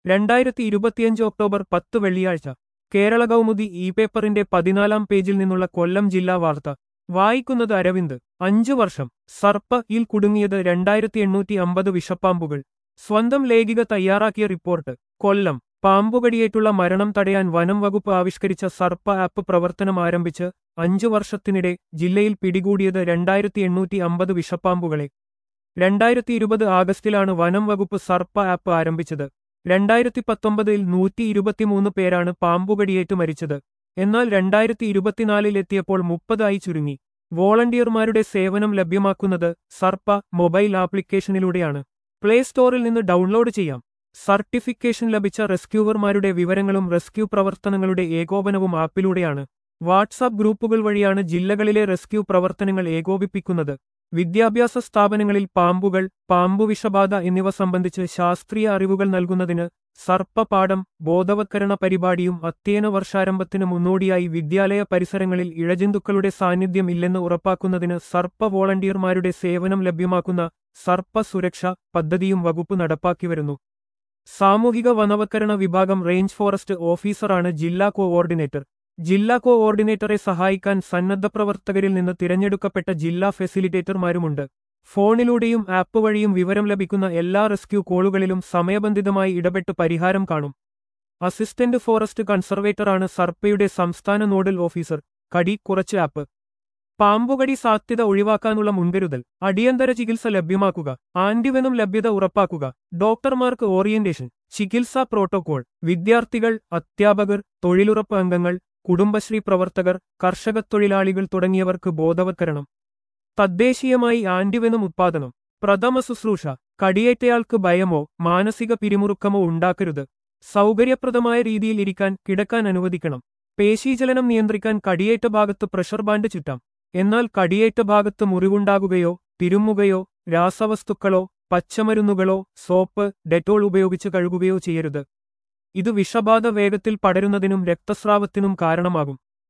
രണ്ടായിരത്തി ഇരുപത്തിയഞ്ച് ഒക്ടോബർ പത്ത് വെള്ളിയാഴ്ച കേരള കൗമുദി ഇ പേപ്പറിന്റെ പതിനാലാം പേജിൽ നിന്നുള്ള കൊല്ലം ജില്ലാ വാർത്ത വായിക്കുന്നത് അരവിന്ദ് അഞ്ചു വർഷം സർപ്പ ഇൽ കുടുങ്ങിയത് രണ്ടായിരത്തി എണ്ണൂറ്റി അമ്പത് വിഷപ്പാമ്പുകൾ സ്വന്തം ലേഖിക തയ്യാറാക്കിയ റിപ്പോർട്ട് കൊല്ലം പാമ്പുകടിയേറ്റുള്ള മരണം തടയാൻ വനം വകുപ്പ് ആവിഷ്കരിച്ച സർപ്പ ആപ്പ് പ്രവർത്തനം ആരംഭിച്ച് അഞ്ചു വർഷത്തിനിടെ ജില്ലയിൽ പിടികൂടിയത് രണ്ടായിരത്തി എണ്ണൂറ്റി അമ്പത് വിഷപ്പാമ്പുകളെ രണ്ടായിരത്തി ഇരുപത് ആഗസ്റ്റിലാണ് വനം വകുപ്പ് സർപ്പ ആപ്പ് ആരംഭിച്ചത് രണ്ടായിരത്തി പത്തൊമ്പതിൽ നൂറ്റി ഇരുപത്തിമൂന്ന് പേരാണ് പാമ്പുകടിയേറ്റ് മരിച്ചത് എന്നാൽ രണ്ടായിരത്തി ഇരുപത്തിനാലിൽ എത്തിയപ്പോൾ മുപ്പതായി ചുരുങ്ങി വോളണ്ടിയർമാരുടെ സേവനം ലഭ്യമാക്കുന്നത് സർപ്പ മൊബൈൽ ആപ്ലിക്കേഷനിലൂടെയാണ് പ്ലേ സ്റ്റോറിൽ നിന്ന് ഡൗൺലോഡ് ചെയ്യാം സർട്ടിഫിക്കേഷൻ ലഭിച്ച റെസ്ക്യൂവർമാരുടെ വിവരങ്ങളും റെസ്ക്യൂ പ്രവർത്തനങ്ങളുടെ ഏകോപനവും ആപ്പിലൂടെയാണ് വാട്സാപ്പ് ഗ്രൂപ്പുകൾ വഴിയാണ് ജില്ലകളിലെ റെസ്ക്യൂ പ്രവർത്തനങ്ങൾ ഏകോപിപ്പിക്കുന്നത് വിദ്യാഭ്യാസ സ്ഥാപനങ്ങളിൽ പാമ്പുകൾ പാമ്പുവിഷബാധ എന്നിവ സംബന്ധിച്ച് ശാസ്ത്രീയ അറിവുകൾ നൽകുന്നതിന് സർപ്പപാഠം ബോധവത്കരണ പരിപാടിയും അധ്യയന വർഷാരംഭത്തിന് മുന്നോടിയായി വിദ്യാലയ പരിസരങ്ങളിൽ ഇഴജന്തുക്കളുടെ സാന്നിധ്യം ഇല്ലെന്ന് ഉറപ്പാക്കുന്നതിന് സർപ്പ വോളണ്ടിയർമാരുടെ സേവനം ലഭ്യമാക്കുന്ന സർപ്പ സുരക്ഷ പദ്ധതിയും വകുപ്പ് നടപ്പാക്കിവരുന്നു സാമൂഹിക വനവത്കരണ വിഭാഗം റേഞ്ച് ഫോറസ്റ്റ് ഓഫീസറാണ് ജില്ലാ കോഓർഡിനേറ്റർ ജില്ലാ കോഓർഡിനേറ്ററെ സഹായിക്കാൻ സന്നദ്ധ പ്രവർത്തകരിൽ നിന്ന് തിരഞ്ഞെടുക്കപ്പെട്ട ജില്ലാ ഫെസിലിറ്റേറ്റർമാരുമുണ്ട് ഫോണിലൂടെയും ആപ്പ് വഴിയും വിവരം ലഭിക്കുന്ന എല്ലാ റെസ്ക്യൂ കോളുകളിലും സമയബന്ധിതമായി ഇടപെട്ട് പരിഹാരം കാണും അസിസ്റ്റന്റ് ഫോറസ്റ്റ് കൺസർവേറ്ററാണ് സർപ്പയുടെ സംസ്ഥാന നോഡൽ ഓഫീസർ കടി കുറച്ച് ആപ്പ് പാമ്പുകടി സാധ്യത ഒഴിവാക്കാനുള്ള മുൻകരുതൽ അടിയന്തര ചികിത്സ ലഭ്യമാക്കുക ആന്റിവെനം ലഭ്യത ഉറപ്പാക്കുക ഡോക്ടർമാർക്ക് ഓറിയന്റേഷൻ ചികിത്സാ പ്രോട്ടോകോൾ വിദ്യാർത്ഥികൾ അധ്യാപകർ തൊഴിലുറപ്പ് അംഗങ്ങൾ കുടുംബശ്രീ പ്രവർത്തകർ കർഷകത്തൊഴിലാളികൾ തുടങ്ങിയവർക്ക് ബോധവത്കരണം തദ്ദേശീയമായി ആന്റിവെനം ഉത്പാദനം പ്രഥമ ശുശ്രൂഷ കടിയേറ്റയാൾക്ക് ഭയമോ മാനസിക പിരിമുറുക്കമോ ഉണ്ടാക്കരുത് സൗകര്യപ്രദമായ രീതിയിൽ ഇരിക്കാൻ കിടക്കാൻ അനുവദിക്കണം പേശീചലനം നിയന്ത്രിക്കാൻ കടിയേറ്റ ഭാഗത്ത് പ്രഷർ ബാൻഡ് ചുറ്റാം എന്നാൽ കടിയേറ്റ ഭാഗത്ത് മുറിവുണ്ടാകുകയോ തിരുമ്മുകയോ രാസവസ്തുക്കളോ പച്ചമരുന്നുകളോ സോപ്പ് ഡെറ്റോൾ ഉപയോഗിച്ച് കഴുകുകയോ ചെയ്യരുത് ഇത് വിഷബാധ വേഗത്തിൽ പടരുന്നതിനും രക്തസ്രാവത്തിനും കാരണമാകും